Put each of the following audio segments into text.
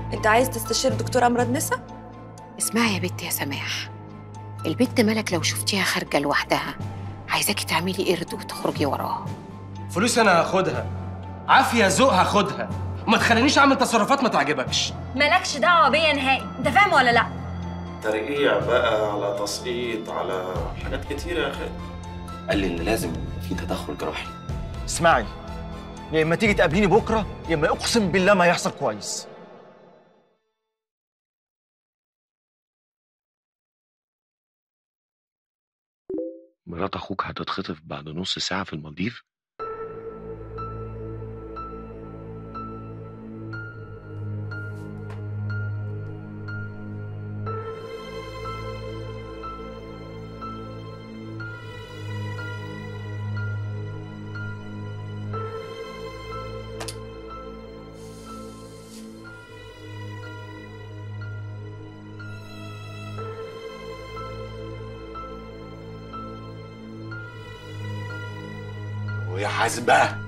انت عايز تستشير دكتور امراض نسا اسمعي يا بنت يا سماح البنت ملك لو شفتيها خارجه لوحدها عايزاكي تعملي قرد وتخرجي وراها فلوس انا هاخدها عافيه ذوق هاخدها وما تخلينيش اعمل تصرفات ما تعجبكش مالكش دعوه بيا نهائي انت فاهم ولا لا ترقيع بقى على تسقيط على حاجات كتيرة يا أخي قال لي ان لازم في تدخل جراحي اسمعي يا اما تيجي تقابليني بكره يا اما اقسم بالله ما هيحصل كويس مرات اخوك هتتخطف بعد نص ساعة في المالديف ويا حازم بقى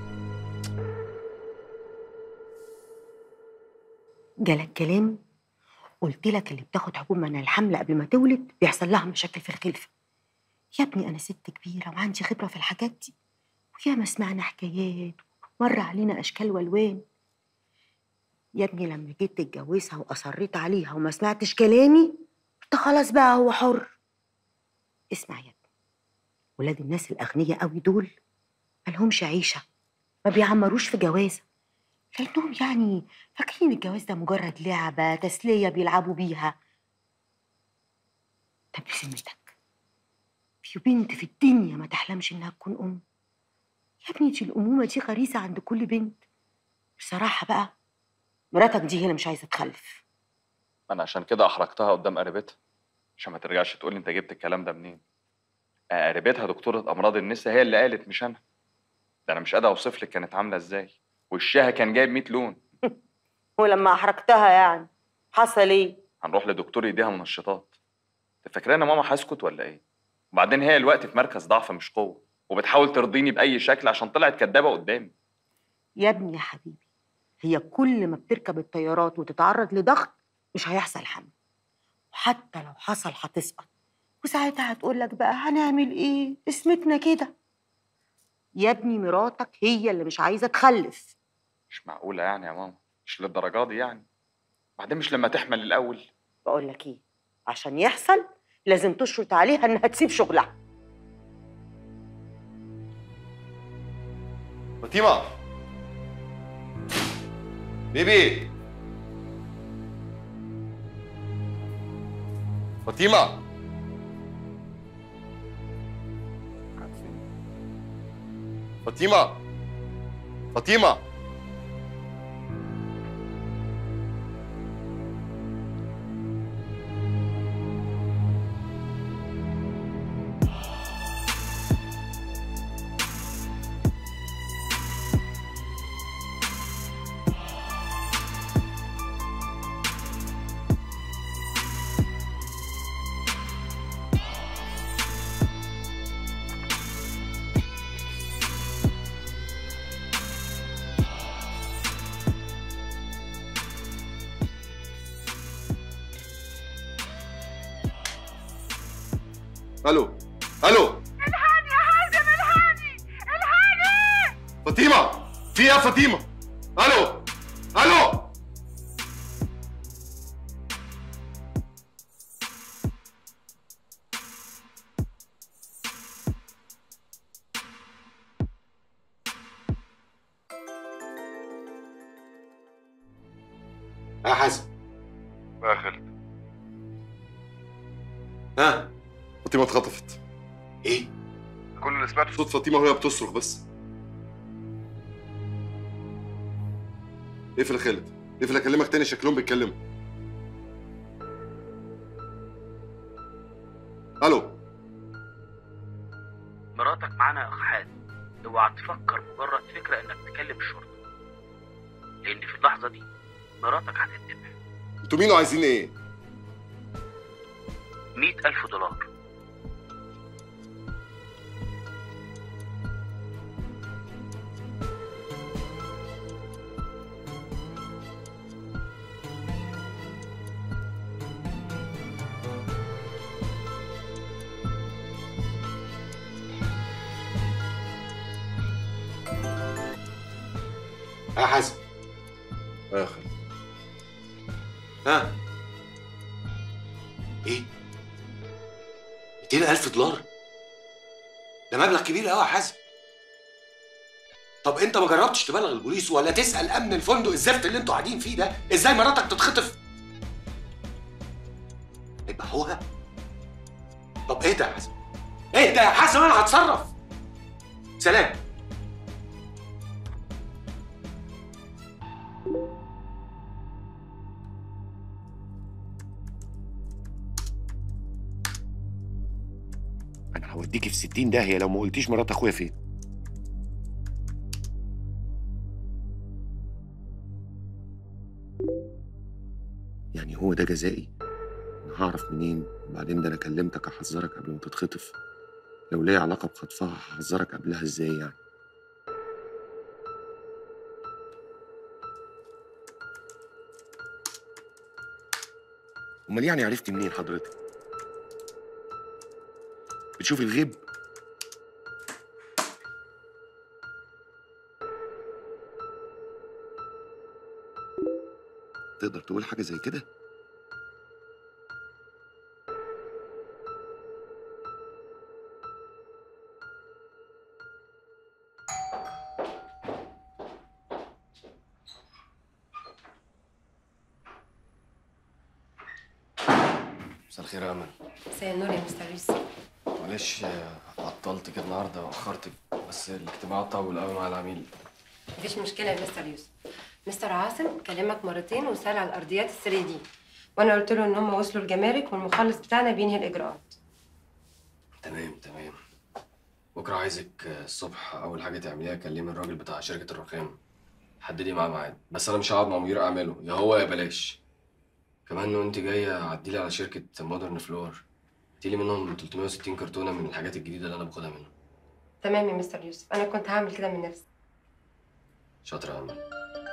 جالك كلام قلت لك اللي بتاخد حبوب من الحمل قبل ما تولد بيحصل لها مشاكل في الخلفه يا ابني انا ست كبيره وعندي خبره في الحاجات دي وياما سمعنا حكايات مر علينا اشكال والوان يا ابني لما جيت تتجوزها واصريت عليها وما سمعتش كلامي قلت خلاص بقى هو حر اسمع يا ابني ولاد الناس الاغنياء قوي دول ملهمش عيشه ما بيعمروش في جوازه لانهم يعني فاكرين الجواز ده مجرد لعبه تسليه بيلعبوا بيها طب بذمتك في بنت في الدنيا ما تحلمش انها تكون ام يا ابني دي الامومه دي غريزه عند كل بنت بصراحه بقى مراتك دي هي اللي مش عايزه تخلف انا عشان كده احرجتها قدام قريبتها عشان ما ترجعش تقول لي انت جبت الكلام ده منين آه، قريبتها دكتوره امراض النساء هي اللي قالت مش انا ده انا مش قادر اوصف لك كانت عامله ازاي وشها كان جايب 100 لون ولما احرجتها يعني حصل ايه هنروح لدكتور يديها منشطات انت فاكره ان ماما هسكت ولا ايه وبعدين هي الوقت في مركز ضعف مش قوه وبتحاول ترضيني باي شكل عشان طلعت كدابه قدامي يا ابني يا حبيبي هي كل ما بتركب الطيارات وتتعرض لضغط مش هيحصل حمل وحتى لو حصل هتسقط وساعتها هتقول لك بقى هنعمل ايه اسمتنا كده يا ابني مراتك هي اللي مش عايزه تخلف مش معقوله يعني يا ماما مش للدرجه دي يعني بعدين مش لما تحمل الاول بقول لك ايه عشان يحصل لازم تشرط عليها انها تسيب شغلها فاطمة بيبي فاطمة فاطمة فاطمة الو الو الهاني يا حازم الهاني الهاني فاطمة في ايه يا فاطمة الو الو يا حازم يا خالد ها فاطمة اتخطفت ايه كل اللي سمعته صوت فاطمة وهي بتصرخ بس اقفل يا خالد اقفل اكلمك تاني شكلهم بيتكلموا الو مراتك معانا يا اخ حازم اوعى تفكر مجرد فكره انك تكلم الشرطه لان في اللحظه دي مراتك هتتذبح انتوا مين وعايزين ايه؟ مئة ألف دولار يا حازم يا خالد ها ايه 200000 دولار ده مبلغ كبير قوي يا حازم طب انت ما جربتش تبلغ البوليس ولا تسال امن الفندق الزفت اللي انتوا قاعدين فيه ده ازاي مراتك تتخطف يبقى هو طب ايه ده يا حازم ايه ده يا حازم انا هتصرف سلام انا هوديكي في 60 داهيه لو ما قلتيش مرات اخويا فين يعني هو ده جزائي انا هعرف منين وبعدين ده انا كلمتك احذرك قبل ما تتخطف لو ليا علاقه بخطفها هحذرك قبلها ازاي يعني امال يعني عرفتي منين حضرتك بتشوف الغيب تقدر تقول حاجه زي كده مساء الخير يا امل مساء النور يا مستر يوسف معلش آه، عطلتك النهارده واخرتك بس الاجتماع طول قوي مع العميل مفيش مشكله يا مستر يوسف مستر عاصم كلمك مرتين وسال على الارضيات ال 3 دي وانا قلت له ان هم وصلوا الجمارك والمخلص بتاعنا بينهي الاجراءات تمام تمام بكره عايزك آه، الصبح اول حاجه تعمليها كلمي الراجل بتاع شركه الرخام حددي معاه ميعاد بس انا مش هقعد مع مدير اعماله يا هو يا بلاش كمان وانت جايه عديلي على شركه مودرن فلور اديلي منهم 360 كرتونه من الحاجات الجديده اللي انا باخدها منهم تمام يا مستر يوسف انا كنت هعمل كده من نفسي شاطره يا امل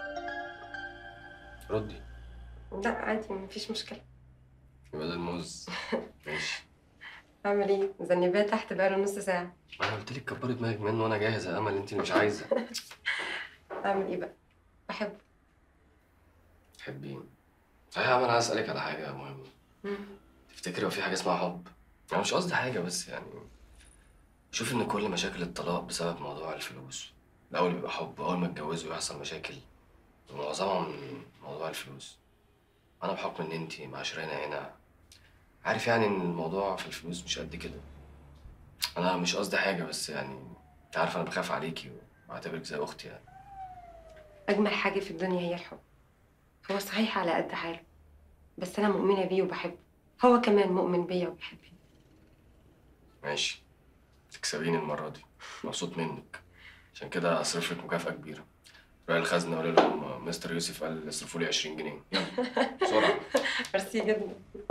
ردي لا عادي مفيش مشكله يبقى ده الموز ماشي اعمل ايه مذنباه تحت بقاله نص ساعه ما انا قلت لك كبري دماغك منه وانا جاهز يا امل انت اللي مش عايزه اعمل ايه بقى بحبه تحبين صحيح يا امل عايز اسالك على حاجه مهمه مم. تفتكري هو في حاجه اسمها حب انا مش قصدي حاجه بس يعني شوف ان كل مشاكل الطلاق بسبب موضوع الفلوس الاول بيبقى حب اول ما يتجوزوا يحصل مشاكل ومعظمها من موضوع الفلوس انا بحكم ان انت معاشرانا هنا عارف يعني ان الموضوع في الفلوس مش قد كده انا مش قصدي حاجه بس يعني انت عارف انا بخاف عليكي وبعتبرك زي اختي يعني اجمل حاجه في الدنيا هي الحب هو صحيح على قد حاله بس انا مؤمنه بيه وبحبه هو كمان مؤمن بيا وبيحبني ماشي تكسبيني المرة دي مبسوط منك عشان كده أصرف لك مكافأة كبيرة روح الخزنة وقول لهم مستر يوسف قال اصرفوا لي 20 جنيه يلا بسرعة ميرسي جدا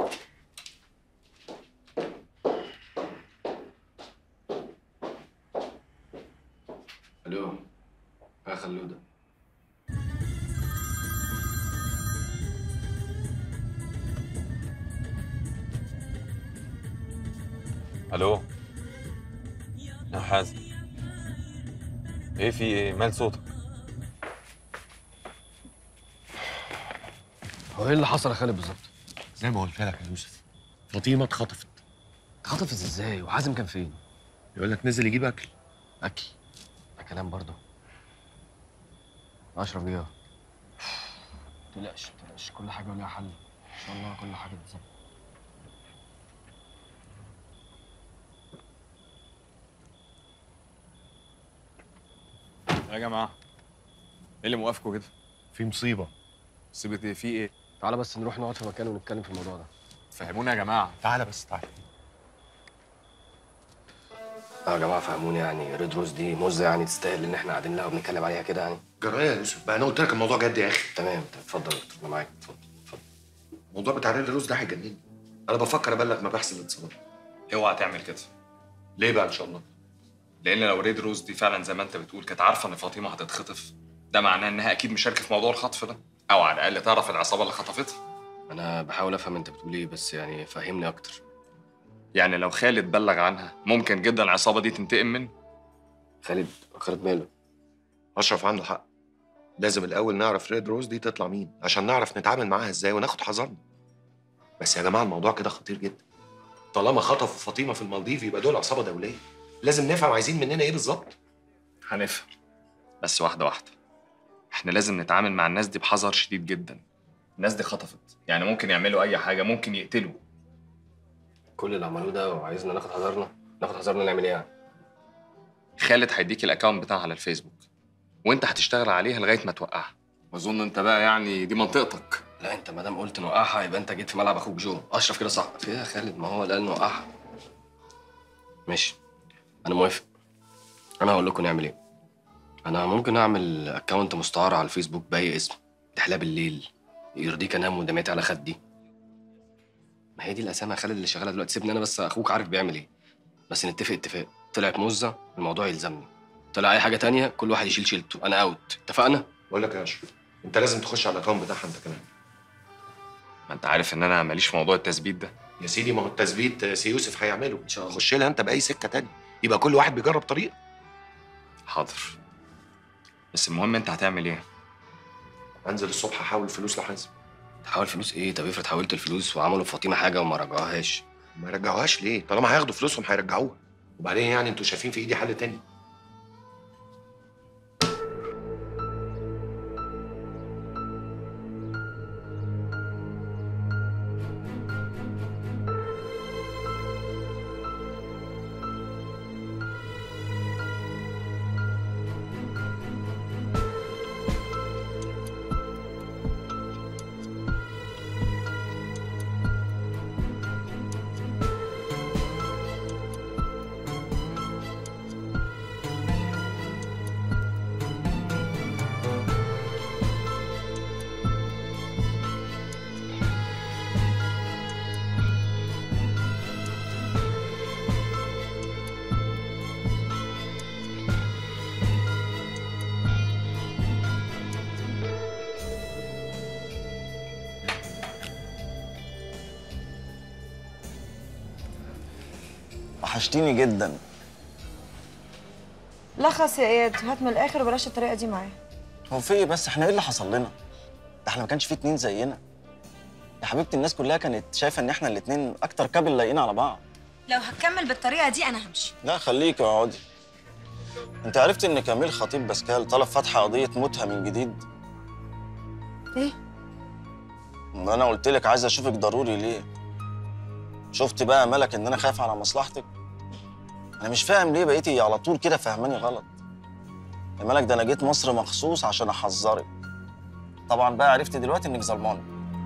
ألو يا خلودة الو يا حازم ايه في ايه مال صوتك هو ايه اللي حصل يا خالد بالظبط؟ زي ما قلت لك يا يوسف فاطمه اتخطفت اتخطفت ازاي وحازم كان فين؟ يقول لك نزل يجيب اكل اكل ده كلام برضه اشرف جه تقلقش تقلقش كل حاجه وليها حل ان شاء الله كل حاجه تتظبط يا جماعه ايه اللي موقفكوا كده في مصيبه مصيبه ايه في ايه تعالى بس نروح نقعد في مكان ونتكلم في الموضوع ده فهمونا يا جماعه تعالى بس تعالى اه يا جماعة فهموني يعني ريد روز دي مزة يعني تستاهل إن إحنا قاعدين لها وبنتكلم عليها كده يعني جرايه يا يوسف بقى انا قلت لك الموضوع جد يا اخي تمام طب اتفضل يا دكتور أنا معاك اتفضل اتفضل الموضوع بتاع ريد روز ده هيجنني انا بفكر ابلغ مباحث الاتصالات اوعى تعمل كده ليه بقى ان شاء الله لان لو ريد روز دي فعلا زي ما انت بتقول كانت عارفه ان فاطمه هتتخطف ده معناه انها اكيد مشاركه في موضوع الخطف ده او على الاقل تعرف العصابه اللي خطفتها أنا بحاول أفهم أنت بتقول إيه بس يعني فهمني أكتر يعني لو خالد بلغ عنها ممكن جدا العصابه دي تنتقم منه خالد خالد ماله؟ اشرف عنده حق لازم الاول نعرف ريد روز دي تطلع مين عشان نعرف نتعامل معاها ازاي وناخد حذرنا بس يا جماعه الموضوع كده خطير جدا طالما خطفوا فاطمه في المالديف يبقى دول عصابه دوليه لازم نفهم عايزين مننا ايه بالظبط هنفهم بس واحدة واحدة احنا لازم نتعامل مع الناس دي بحذر شديد جدا الناس دي خطفت يعني ممكن يعملوا اي حاجة ممكن يقتلوا كل اللي عملوه ده وعايزنا ناخد حذرنا ناخد حذرنا نعمل ايه يعني خالد هيديك الاكونت بتاعها على الفيسبوك وانت هتشتغل عليها لغاية ما توقعها واظن انت بقى يعني دي منطقتك لا انت ما دام قلت نوقعها يبقى انت جيت في ملعب اخوك جو اشرف كده صح في ايه يا خالد ما هو اللي قال نوقعها ماشي انا موافق انا هقول لكم نعمل ايه انا ممكن اعمل اكونت مستعار على الفيسبوك باي اسم تحلى بالليل يرضيك انام ودمعتي على خدي ما هي دي الاسامي يا خالد اللي شغاله دلوقتي سيبني انا بس اخوك عارف بيعمل ايه بس نتفق اتفاق طلعت مزه الموضوع يلزمني طلع اي حاجه تانية كل واحد يشيل شيلته انا اوت اتفقنا بقول لك يا اشرف انت لازم تخش على الاكونت بتاعها انت كمان ما انت عارف ان انا ماليش في موضوع التثبيت ده يا سيدي ما هو التثبيت سي يوسف هيعمله ان شاء الله خش لها انت باي سكه تانية يبقى كل واحد بيجرب طريقه حاضر بس المهم انت هتعمل ايه انزل الصبح احاول الفلوس لحازم تحاول فلوس ايه طب افرض حولت الفلوس وعملوا في فاطمه حاجه وما رجعوهاش ما رجعوهاش ليه طالما هياخدوا فلوسهم هيرجعوها وبعدين يعني انتوا شايفين في ايدي حل تاني وحشتيني جدا لخص يا اياد هات من الاخر وبلاش الطريقه دي معايا هو في ايه بس احنا ايه اللي حصل لنا؟ ده احنا ما كانش في اتنين زينا يا حبيبتي الناس كلها كانت شايفه ان احنا الاتنين اكتر كابل لايقين على بعض لو هتكمل بالطريقه دي انا همشي لا خليكي اقعدي انت عرفت ان كميل خطيب باسكال طلب فتح قضيه موتها من جديد ايه ما انا قلت لك عايز اشوفك ضروري ليه شفت بقى يا ملك ان انا خايف على مصلحتك انا مش فاهم ليه بقيتي على طول كده فاهماني غلط يا ملك ده انا جيت مصر مخصوص عشان احذرك طبعا بقى عرفت دلوقتي انك ظلمانه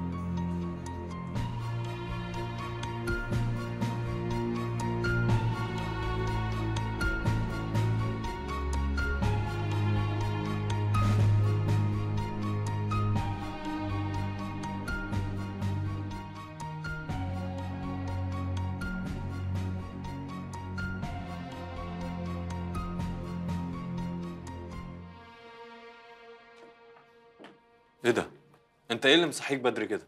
ايه ده؟ انت ايه اللي مصحيك بدري كده؟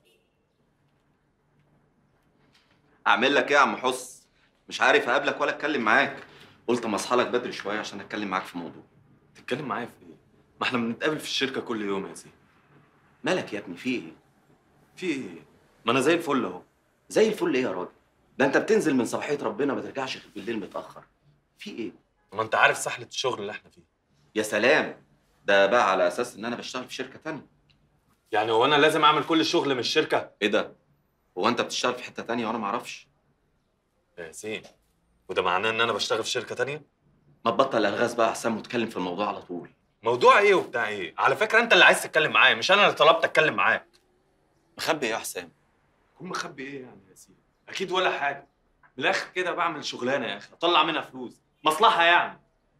اعمل لك ايه يا عم حس مش عارف اقابلك ولا اتكلم معاك قلت اما اصحى لك بدري شويه عشان اتكلم معاك في موضوع تتكلم معايا في ايه؟ ما احنا بنتقابل في الشركه كل يوم يا زين مالك يا ابني في ايه في ايه؟ ما انا زي الفل اهو زي الفل ايه يا راجل ده انت بتنزل من صباحيه ربنا ما ترجعش غير بالليل متاخر في ايه ما انت عارف سحله الشغل اللي احنا فيه يا سلام ده بقى على اساس ان انا بشتغل في شركه تانية يعني هو انا لازم اعمل كل الشغل من الشركه؟ ايه ده هو انت بتشتغل في حته تانية وانا ما اعرفش يا زين وده معناه ان انا بشتغل في شركه تانية؟ ما تبطل الغاز بقى احسن وتكلم في الموضوع على طول موضوع ايه وبتاع ايه؟ على فكره انت اللي عايز تتكلم معايا مش انا اللي طلبت اتكلم معاك مخبي ايه يا حسام كون مخبي ايه يعني يا سيدي؟ اكيد ولا حاجه من الاخر كده بعمل شغلانه يا اخي اطلع منها فلوس مصلحه يعني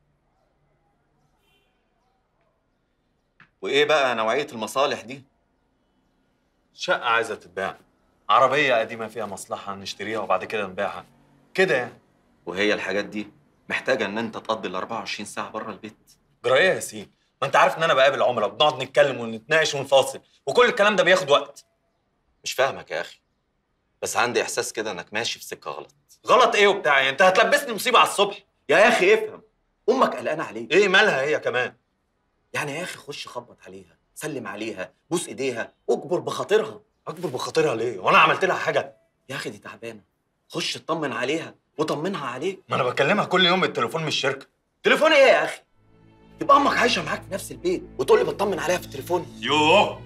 وايه بقى نوعيه المصالح دي شقه عايزه تتباع عربيه قديمه فيها مصلحه نشتريها وبعد كده نبيعها كده يعني وهي الحاجات دي محتاجه ان انت تقضي ال 24 ساعه بره البيت جرايه يا ياسين ما انت عارف ان انا بقابل عملاء وبنقعد نتكلم ونتناقش ونفاصل وكل الكلام ده بياخد وقت مش فاهمك يا اخي بس عندي احساس كده انك ماشي في سكه غلط غلط ايه وبتاع إيه؟ انت هتلبسني مصيبه على الصبح يا اخي افهم امك قلقانه عليك ايه مالها هي كمان يعني يا اخي خش خبط عليها سلم عليها بوس ايديها اجبر بخاطرها اجبر بخاطرها ليه وانا عملت لها حاجه يا اخي دي تعبانه خش اطمن عليها وطمنها عليك ما انا بكلمها كل يوم بالتليفون من الشركه تليفون ايه يا اخي يبقى امك عايشه معاك في نفس البيت وتقول لي بطمن عليها في التليفون يوه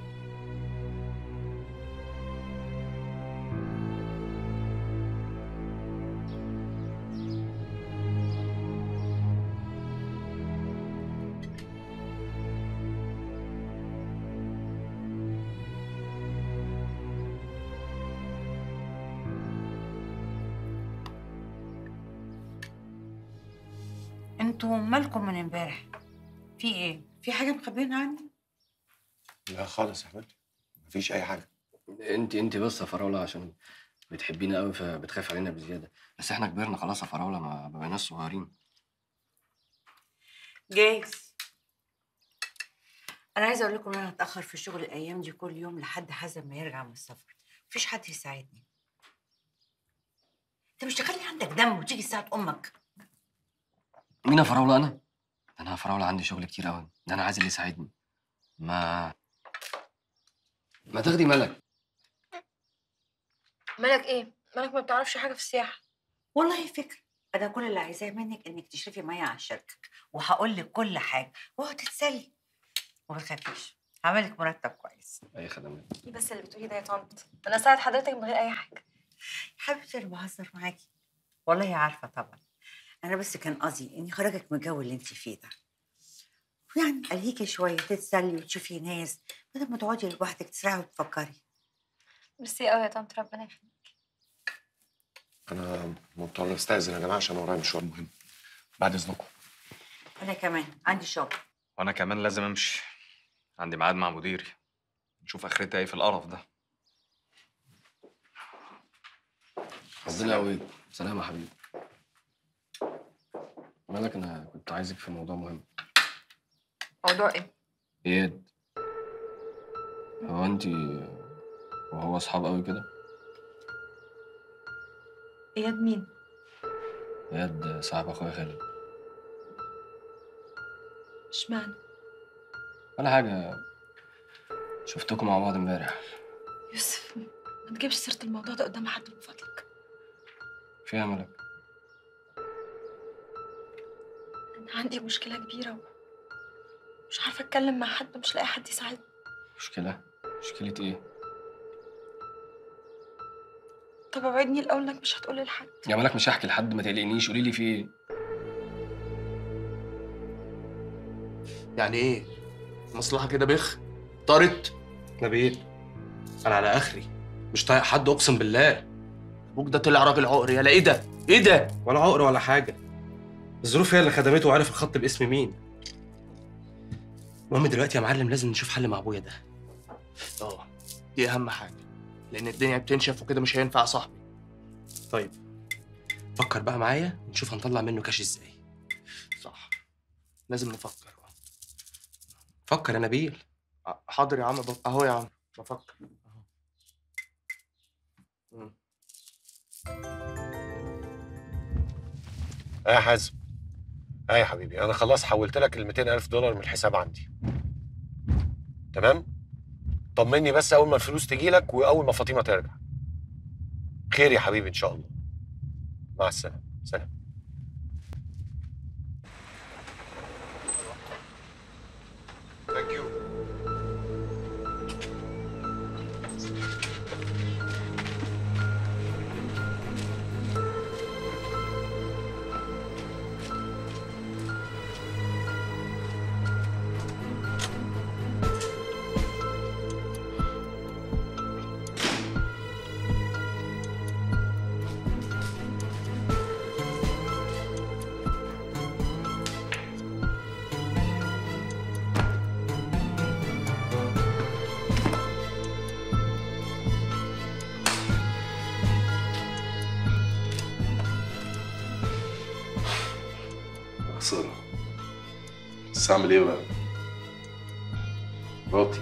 انتوا مالكم من امبارح في ايه في حاجه مخبيينها عني لا خالص يا حبيبتي مفيش اي حاجه انت انت بس يا فراوله عشان بتحبينا قوي فبتخاف علينا بزياده بس احنا كبرنا خلاص يا فراوله ما ما بقيناش صغيرين جايز انا عايزه اقول لكم ان انا هتاخر في الشغل الايام دي كل يوم لحد حسب ما يرجع من السفر مفيش حد يساعدني انت مش تخلي عندك دم وتيجي تساعد امك مين يا فراوله انا؟ انا يا فراوله عندي شغل كتير قوي ده انا عايز اللي يساعدني ما ما تاخدي ملك مالك ايه؟ مالك ما بتعرفش حاجه في السياحه والله فكره انا كل اللي عايزاه منك انك تشرفي معايا على الشركه وهقول لك كل حاجه وهتتسلي وما تخافيش هعملك مرتب كويس اي خدمات ايه بس اللي بتقولي ده يا طنط انا اساعد حضرتك من غير اي حاجه حبيبتي انا بهزر معاكي والله عارفه طبعا انا بس كان قصدي اني خرجك من الجو اللي انت فيه ده يعني الهيكي شويه تتسلي وتشوفي ناس بدل ما تقعدي لوحدك تسرعي وتفكري ميرسي قوي يا طنط ربنا يخليك انا مضطر استاذن يا جماعه عشان ورايا مشوار مهم بعد اذنكم انا كمان عندي شغل وانا كمان لازم امشي عندي ميعاد مع مديري نشوف اخرتها ايه في القرف ده ربنا يقويك سلام يا حبيبي مالك انا كنت عايزك في موضوع مهم موضوع ايه؟ اياد هو انت وهو اصحاب قوي كده اياد مين؟ اياد صاحب اخويا خالد اشمعنى؟ ولا حاجه شفتكم مع بعض امبارح يوسف ما تجيبش سيره الموضوع ده قدام حد من فضلك فيها ملك انا عندي مشكله كبيره مش عارفه اتكلم مع حد مش لاقي حد يساعدني مشكله مشكله ايه طب اوعدني الاول انك مش هتقولي لحد يا ملك مش هحكي لحد ما تقلقنيش قولي لي في ايه يعني ايه؟ مصلحة كده بخ طارت نبيل انا على اخري مش طايق حد اقسم بالله ابوك ده طلع راجل عقر يالا ايه ده؟ ايه ده؟ ولا عقر ولا حاجة الظروف هي اللي خدمته وعرف الخط باسم مين المهم دلوقتي يا معلم لازم نشوف حل مع ابويا ده اه دي اهم حاجة لان الدنيا بتنشف وكده مش هينفع يا صاحبي طيب فكر بقى معايا نشوف هنطلع منه كاش ازاي صح لازم نفكر فكر يا نبيل حاضر يا عم بف... اهو يا عم بفكر اهو مم. ايه يا حازم ايه يا حبيبي انا خلاص حولت لك ال 200 الف دولار من الحساب عندي تمام طمني بس اول ما الفلوس تجي لك واول ما فاطمه ترجع خير يا حبيبي ان شاء الله مع السلامه سلام Thank you. خسارة بس أعمل إيه بقى؟ مراتي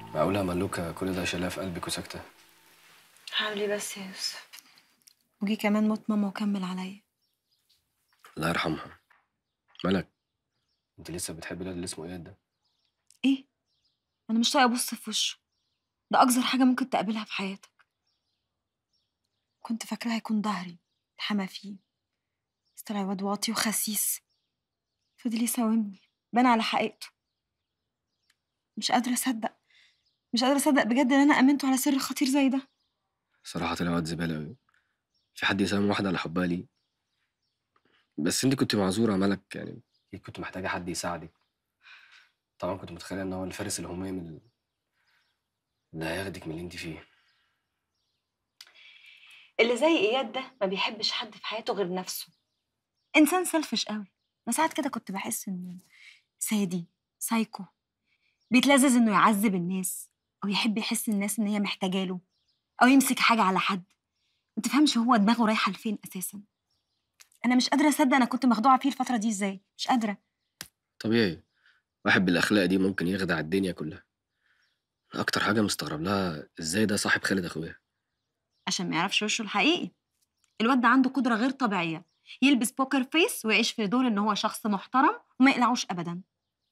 معقولة ملوكة كل ده شايلها في قلبك وساكتة هعمل ايه بس يا يوسف وجي كمان موت ماما وكمل عليا الله يرحمها ملك انت لسه بتحبي الواد اللي اسمه اياد ده ايه انا مش طايقه ابص في وشه ده اقذر حاجه ممكن تقابلها في حياتك كنت فاكراه هيكون ظهري الحما فيه بس طلع واد واطي وخسيس فضل يساومني بان على حقيقته مش قادره اصدق مش قادره اصدق بجد ان انا امنته على سر خطير زي ده صراحة طلع واد زبالة أوي في حد يساوم واحدة على حبها ليه بس انت كنت معذورة يا ملك يعني أكيد كنت محتاجة حد يساعدك طبعا كنت متخيلة ان هو الفارس الهمام ال- اللي هياخدك من اللي انت فيه اللي زي اياد ده ما بيحبش حد في حياته غير نفسه انسان سلفش قوي انا ساعات كده كنت بحس انه سادي سايكو بيتلذذ انه يعذب الناس او يحب يحس الناس ان هي محتاجه له او يمسك حاجه على حد ما تفهمش هو دماغه رايحه لفين اساسا انا مش قادره اصدق انا كنت مخدوعه فيه الفتره دي ازاي مش قادره طبيعي واحد بالأخلاق دي ممكن يخدع الدنيا كلها أكتر حاجة مستغرب لها ازاي ده صاحب خالد أخويا عشان ما يعرفش وشه الحقيقي الواد ده عنده قدره غير طبيعيه يلبس بوكر فيس ويعيش في دور ان هو شخص محترم وما يقلعوش ابدا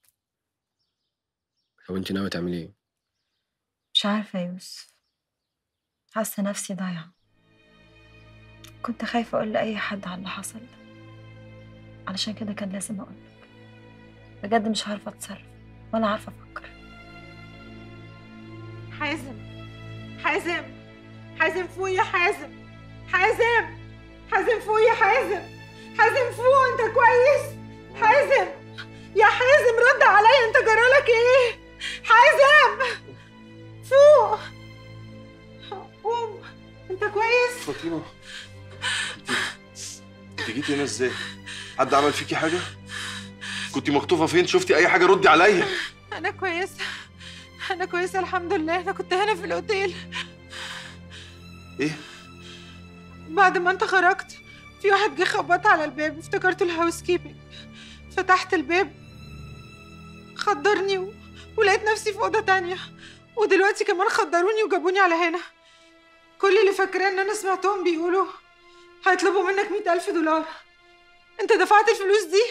طب انت ناوية تعملي ايه؟ مش عارفه يا يوسف حاسه نفسي ضايعه كنت خايفه اقول لاي حد على اللي حصل ده علشان كده كان لازم اقول لك بجد مش عارفه اتصرف ولا عارفه افكر حازم حازم حازم فوق يا حازم حازم حازم فوق يا حازم حازم فوق انت كويس حازم يا حازم رد عليا انت جرالك ايه حازم فوق قوم انت كويس فاطمه انت انت جيتي هنا ازاي؟ حد عمل فيكي حاجه؟ كنت مخطوفه فين؟ شفتي اي حاجه ردي عليا انا كويسه انا كويسه الحمد لله انا كنت هنا في الاوتيل ايه؟ بعد ما انت خرجت في واحد جه خبط على الباب افتكرته الهاوس كيبنج فتحت الباب خدرني و... ولقيت نفسي في اوضه تانية ودلوقتي كمان خدروني وجابوني على هنا كل اللي فاكراه ان انا سمعتهم بيقولوا هيطلبوا منك مئة ألف دولار انت دفعت الفلوس دي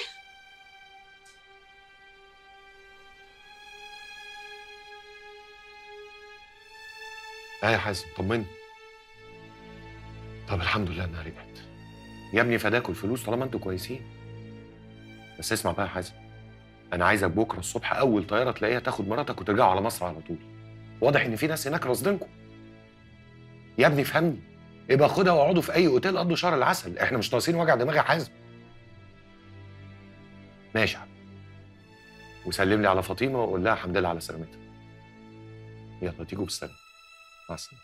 اه يا حازم طمني طب الحمد لله انها رجعت يا ابني فداكوا الفلوس طالما انتوا كويسين بس اسمع بقى يا حازم انا عايزك بكره الصبح اول طياره تلاقيها تاخد مراتك وترجعوا على مصر على طول واضح ان في ناس هناك راصدينكم يا ابني فهمني يبقى خدها واقعدوا في اي اوتيل قضوا شهر العسل احنا مش ناقصين وجع دماغ يا حازم ماشي يا حبيبي وسلم لي على فاطمه وقول لها الحمد لله على سلامتها يلا تيجوا بالسلامه مع السلامه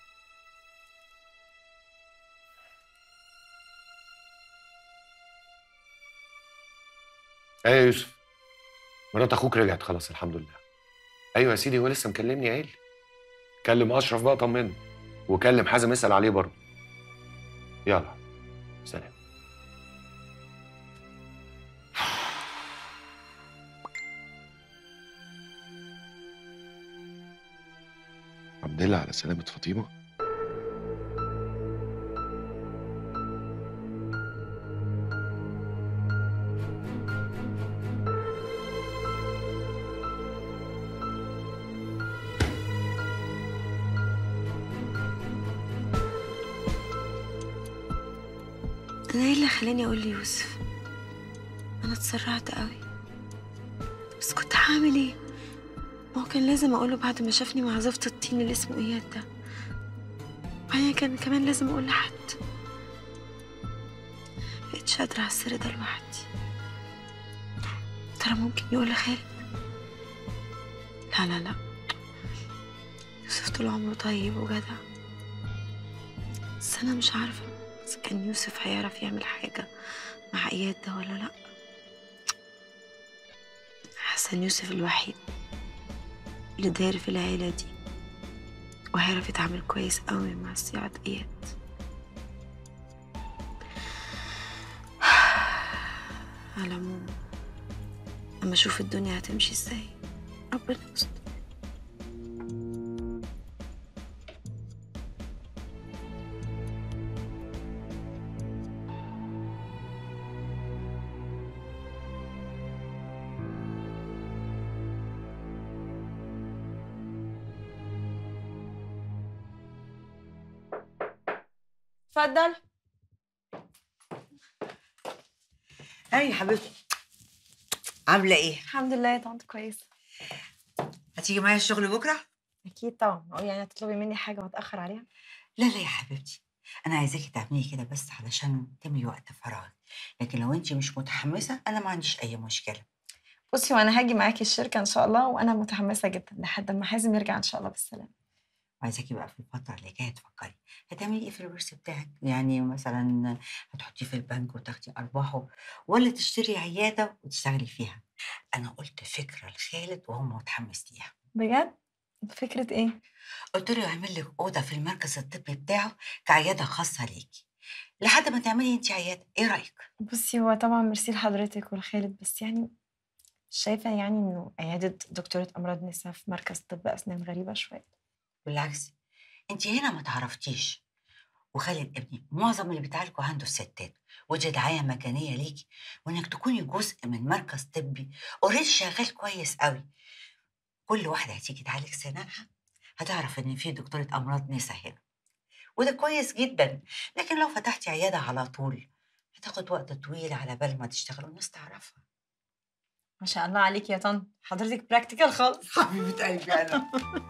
ايه يا يوسف مرات اخوك رجعت خلاص الحمد لله ايوه يا سيدي هو لسه مكلمني قايل لي كلم اشرف بقى طمنه وكلم حازم اسال عليه برضه يلا سلام الحمد لله على سلامة فاطمة انا ايه اللي خلاني اقول ليوسف انا اتسرعت قوي بس كنت هعمل ايه ما هو كان لازم اقوله بعد ما شافني مع زفت الطين اللي اسمه اياد ده وبعدين كان كمان لازم اقول لحد مبقتش قادرة على السر ده لوحدي ترى ممكن يقول لخالد لا لا لا يوسف طول عمره طيب وجدع بس انا مش عارفة إذا كان يوسف هيعرف يعمل حاجة مع إياد ده ولا لأ حسن يوسف الوحيد اللي داير في العيلة دي وهيعرف يتعامل كويس قوي مع صياعة إياد على العموم أما أشوف الدنيا هتمشي إزاي ربنا يستر اتفضل هاي يا حبيبتي عامله ايه الحمد لله يا طنط كويسه هتيجي معايا الشغل بكره اكيد طبعا هو يعني هتطلبي مني حاجه واتاخر عليها لا لا يا حبيبتي انا عايزاكي تعملي كده بس علشان تملي وقت فراغ لكن لو انت مش متحمسه انا ما عنديش اي مشكله بصي وانا هاجي معاكي الشركه ان شاء الله وانا متحمسه جدا لحد ما حازم يرجع ان شاء الله بالسلامه وعايزاكي بقى في الفتره اللي جايه تفكري هتعملي ايه في الورث بتاعك يعني مثلا هتحطيه في البنك وتاخدي ارباحه ولا تشتري عياده وتشتغلي فيها انا قلت فكره لخالد وهو متحمس ليها بجد فكره ايه قلت له يعمل لك اوضه في المركز الطبي بتاعه كعياده خاصه ليكي لحد ما تعملي انت عياده ايه رايك بصي هو طبعا ميرسي لحضرتك ولخالد بس يعني شايفه يعني انه عياده دكتوره امراض نساء في مركز طب اسنان غريبه شويه بالعكس انت هنا ما تعرفتيش وخالد ابني معظم اللي بيتعالجوا عنده الستات ودي دعايه مجانيه ليكي وانك تكوني جزء من مركز طبي اوريدي شغال كويس قوي كل واحده هتيجي تعالج سنانها هتعرف ان في دكتوره امراض نساء هنا وده كويس جدا لكن لو فتحتي عياده على طول هتاخد وقت طويل على بال ما تشتغل والناس تعرفها ما شاء الله عليكي يا طنط حضرتك براكتيكال خالص حبيبه قلبي انا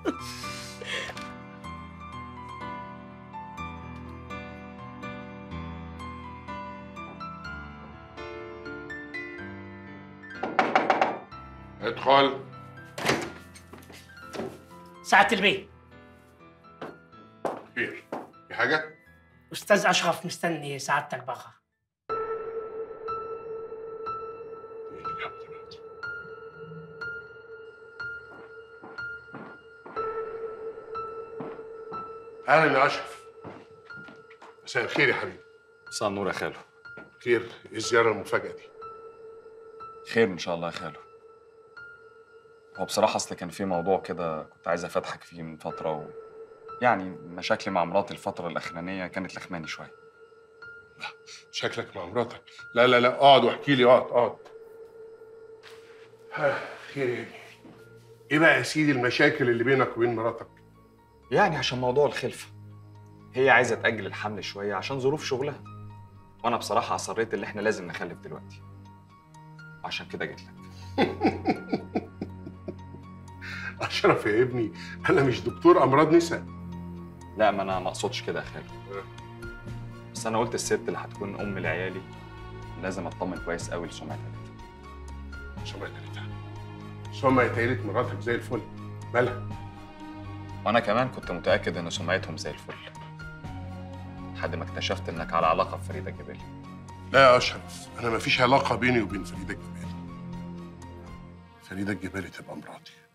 ادخل سعادة البيه خير في حاجة؟ أستاذ أشرف مستني سعادتك بره أهلا يا أشرف مساء الخير يا حبيبي مساء النور يا خالو خير إيه الزيارة المفاجأة دي؟ خير ان شاء الله يا خالو هو بصراحة أصل كان في موضوع كده كنت عايز أفتحك فيه من فترة و... يعني مشاكلي مع مراتي الفترة الأخرانية كانت لخماني شوية شكلك مع مراتك لا لا لا اقعد واحكي لي اقعد اقعد ها، خير يا ابني ايه بقى يا سيدي المشاكل اللي بينك وبين مراتك؟ يعني عشان موضوع الخلفة هي عايزة تأجل الحمل شوية عشان ظروف شغلها وأنا بصراحة أصريت اللي إحنا لازم نخلف دلوقتي وعشان كده جيت لك اشرف يا ابني انا مش دكتور امراض نساء لا ما أنا ما أقصدش كده يا خالو بس أنا قلت الست اللي هتكون أم لعيالي لازم أطمن كويس قوي لسمعتها سمعت ليلتها سمعت عيلة مراتك زي الفل مالها؟ وأنا كمان كنت متأكد إن سمعتهم زي الفل لحد ما اكتشفت إنك على علاقة بفريدة جبالي لا يا اشرف انا مفيش علاقة بيني وبين فريدة الجبالي فريدة الجبالي تبقى مراتي